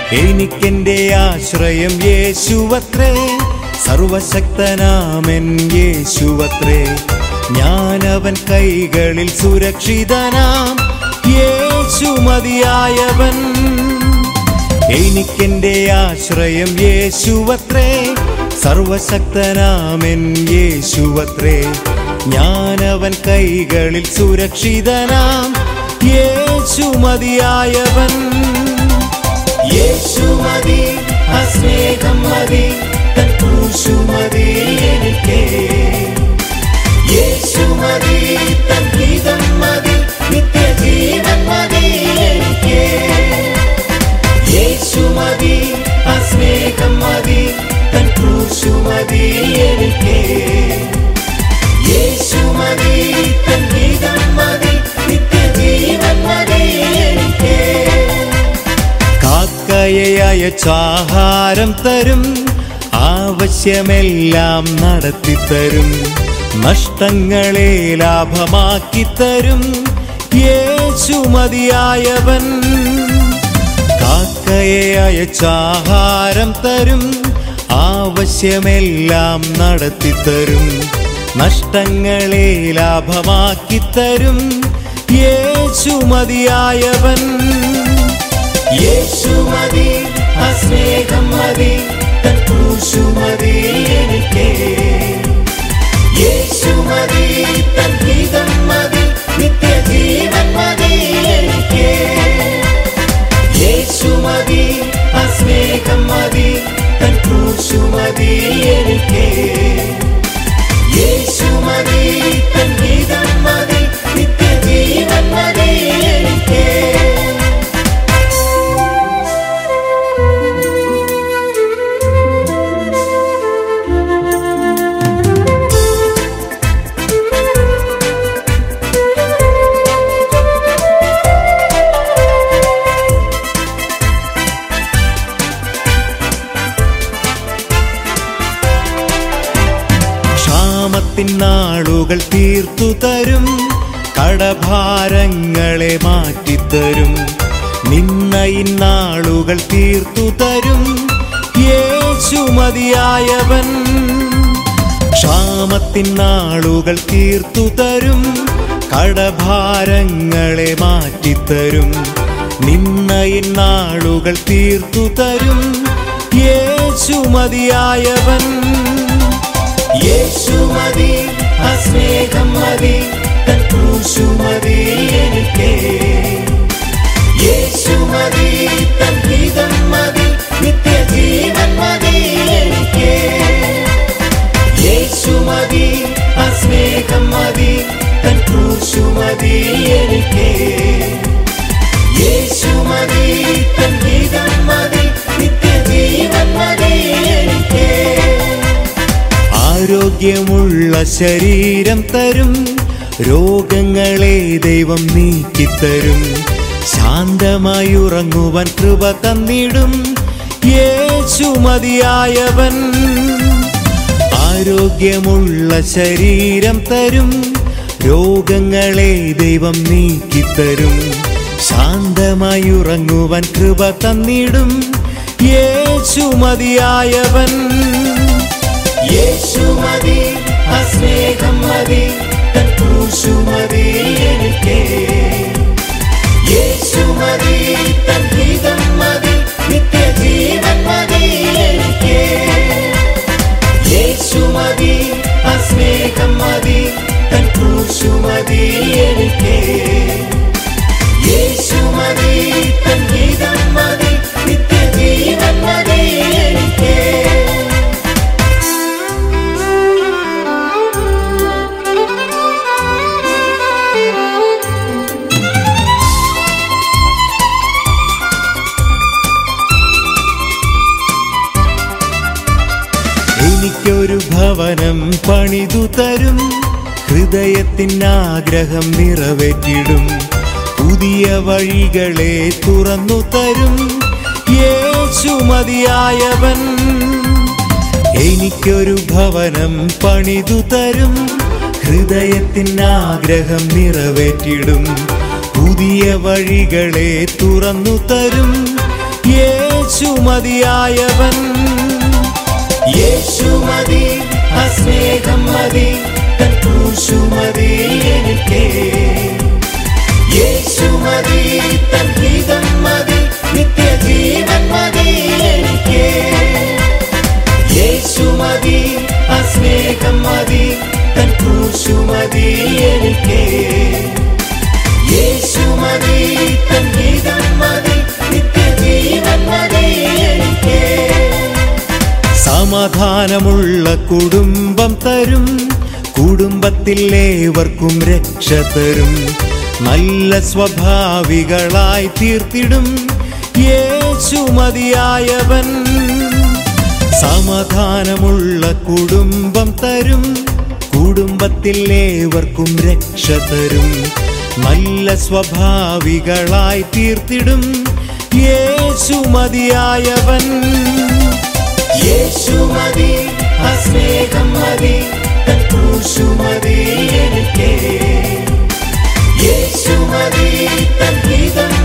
എനിക്കെന്റെ ആശ്രയം യേശുവത്രേ സർവശക്തനാമൻ യേശുവത്രേ ഞാനവൻ കൈകളിൽ സുരക്ഷിതനാം യേശു മതിയായവൻ എനിക്കെന്റെ ആശ്രയം യേശുവത്രേ സർവശക്തനാമൻ യേശുവത്രേ ഞാനവൻ കൈകളിൽ സുരക്ഷിതനാം യേശു മതിയായവൻ യേശു മതി അസ്നേഹം മതി തൻ ക്രൂശു മതി എനിക്ക് യേശു മതി തൻ ഗീതം മതി നിത്യജീവൻ മതി എനിക്ക് യേശു മതി അസ്നേഹം മതി തൻ ക്രൂശു മതി എനിക്ക് യേശു മതി തൻ ഗീതം മതി നിത്യജീവൻ മതി എനിക്ക് കാക്കയെ അയച്ചാഹാരം തരും ആവശ്യമെല്ലാം നടത്തിത്തരും നഷ്ടങ്ങളെ ലാഭമാക്കി തരും യേശു മതിയായവൻ കാക്കയെ അയച്ചാഹാരം തരും ആവശ്യമെല്ലാം നടത്തിത്തരും നഷ്ടങ്ങളെ ലാഭമാക്കി തരും യേശു മതിയായവൻ യേശു മതി അസ്നേഹം മതി തൻ ക്രൂശു മതി എനിക്ക് യേശു മതി തൻ ഗീതം മതി നിത്യജീവൻ മതി എനിക്ക് യേശു മതി അസ്നേഹം മതി തൻ ക്രൂശു മതി എനിക്ക് യേശു മതി തൻ ഗീതം മതി നിത്യജീവൻ മതി എനിക്ക് ക്ഷാമത്തിൻ നാളുകൾ തീർത്തു തരും കടഭാരങ്ങളെ മാറ്റിത്തരും നിന്നയിൻ നാളുകൾ തീർത്തു തരും യേശു മതിയായവൻ ക്ഷാമത്തിൻ നാളുകൾ തീർത്തു തരും കടഭാരങ്ങളെ മാറ്റിത്തരും നിന്നയിൻ നാളുകൾ തീർത്തു തരും യേശു മതിയായവൻ യേശു മതി അസ്നേഹം മതി തൻ ക്രൂശു മതി എനിക്ക് യേശു മതി തൻ ഗീതം മതി നിത്യജീവൻ മതി എനിക്ക് യേശു മതി അസ്നേഹം മതി തൻ ക്രൂശു മതി എനിക്ക് യേശു മതി തൻ ഗീതം മതി നിത്യജീവൻ മതി എനിക്ക് ആരോഗ്യമുള്ള ശരീരം തരും രോഗങ്ങളെ ദൈവം നീക്കിത്തരും ശാന്തമായി ഉറങ്ങുവാൻ കൃപ തന്നിടും യേശു മതിയായവൻ ആരോഗ്യമുള്ള ശരീരം തരും രോഗങ്ങളെ ദൈവം നീക്കിത്തരും ശാന്തമായി ഉറങ്ങുവാൻ കൃപ തന്നിടും യേശു മതിയായവൻ യേശു മതി അസ്നേഹം മതി തൻ ക്രൂശു മതി എനിക്ക് യേശു മതി തൻ ഗീതം മതി നിത്യജീവൻ മതി എനിക്ക് യേശു മതി അസ്നേഹം മതി തൻ ക്രൂശു മതി എനിക്ക് യേശു മതി തൻ ഗീതം മതി നിത്യജീവൻ മതി എനിക്ക് എനിക്കൊരു ഭവനം പണിതു തരും ഹൃദയത്തിനാഗ്രഹം നിറവേറ്റിടും പുതിയ വഴികളെ തുറന്നു തരും യേശു മതിയായവൻ എനിക്കൊരു ഭവനം പണിതു തരും ഹൃദയത്തിനാഗ്രഹം നിറവേറ്റിടും പുതിയ വഴികളെ തുറന്നു തരും യേശു യേശു മതിയായവൻ യേശു മതി ആ സ്നേഹം മതി തൻ ക്രൂശു മതി എനിക്ക് യേശു മതി തൻ ഹിതം മതി നിത്യജീവൻ മതി എനിക്ക് യേശു മതി ആ സ്നേഹം മതി തൻ ക്രൂശു മതി എനിക്ക് യേശു മതി തൻ ഹിതം മതി നിത്യജീവൻ മതി എനിക്ക് സമാധാനമുള്ള കുടുംബം തരും കുടുംബത്തിൽ ഏവർക്കും രക്ഷ തരും നല്ല സ്വഭാവികളായി തീർത്തിടും യേശു മതിയായവൻ സമാധാനമുള്ള കുടുംബം തരും കുടുംബത്തിൽ ഏവർക്കും രക്ഷ തരും നല്ല സ്വഭാവികളായി തീർത്തിടും യേശു മതിയായവൻ യേശു മതി ആ സ്നേഹം മതി തൻ ക്രൂശു മതി എനിക്ക് യേശു മതി തൻ ഹിതം